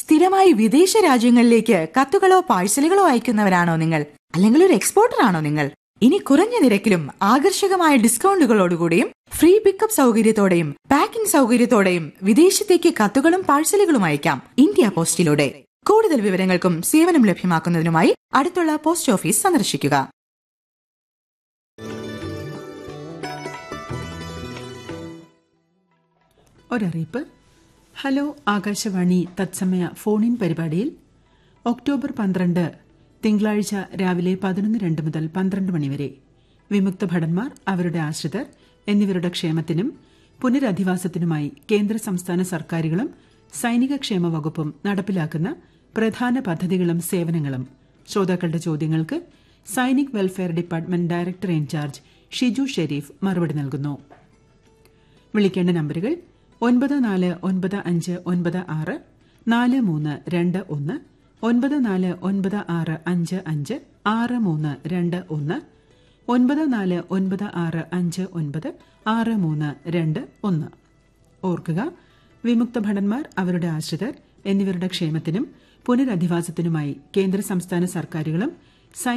സ്ഥിരമായി വിദേശ രാജ്യങ്ങളിലേക്ക് കത്തുകളോ പാഴ്സലുകളോ അയക്കുന്നവരാണോ നിങ്ങൾ അല്ലെങ്കിൽ ഒരു എക്സ്പോർട്ടർ ആണോ നിങ്ങൾ ഇനി കുറഞ്ഞ നിരക്കിലും ആകർഷകമായ ഡിസ്കൗണ്ടുകളോടുകൂടിയും ഫ്രീ പിക്കപ്പ് സൗകര്യത്തോടെയും പാക്കിംഗ് സൗകര്യത്തോടെയും വിദേശത്തേക്ക് കത്തുകളും പാഴ്സലുകളും അയക്കാം ഇന്ത്യ പോസ്റ്റിലൂടെ കൂടുതൽ വിവരങ്ങൾക്കും സേവനം ലഭ്യമാക്കുന്നതിനുമായി അടുത്തുള്ള പോസ്റ്റ് ഓഫീസ് സന്ദർശിക്കുക ഒരറിയിപ്പ് ഹലോ ആകാശവാണി തത്സമയ ഫോണിൻ പരിപാടിയിൽ ഒക്ടോബർ പന്ത്രണ്ട് തിങ്കളാഴ്ച രാവിലെ പതിനൊന്ന് രണ്ട് മുതൽ പന്ത്രണ്ട് മണിവരെ വിമുക്ത ഭടന്മാർ അവരുടെ ആശ്രിതർ എന്നിവരുടെ ക്ഷേമത്തിനും പുനരധിവാസത്തിനുമായി കേന്ദ്ര സംസ്ഥാന സർക്കാരുകളും സൈനിക ക്ഷേമ വകുപ്പും നടപ്പിലാക്കുന്ന പ്രധാന പദ്ധതികളും സേവനങ്ങളും ശ്രോതാക്കളുടെ ചോദ്യങ്ങൾക്ക് Sainik welfare department director in charge Shiju Sharif മറുപടി നൽകുന്നു വിളിക്കേണ്ട നമ്പറുകൾ ഒൻപത് നാല് ഒൻപത് അഞ്ച് ഒൻപത് ആറ് നാല് മൂന്ന് രണ്ട് ഒന്ന് ഒൻപത് നാല് ഒൻപത് ആറ് അഞ്ച് അഞ്ച് ആറ് മൂന്ന് രണ്ട് ഒന്ന് ഒൻപത് നാല് ഒൻപത് ആറ് അഞ്ച് ഒൻപത് ആറ് മൂന്ന് രണ്ട് ഒന്ന് ഓർക്കുക വിമുക്ത ഭടന്മാർ അവരുടെ ആശ്രിതർ എന്നിവരുടെ ക്ഷേമത്തിനും പുനരധിവാസത്തിനുമായി കേന്ദ്ര സംസ്ഥാന സർക്കാരുകളും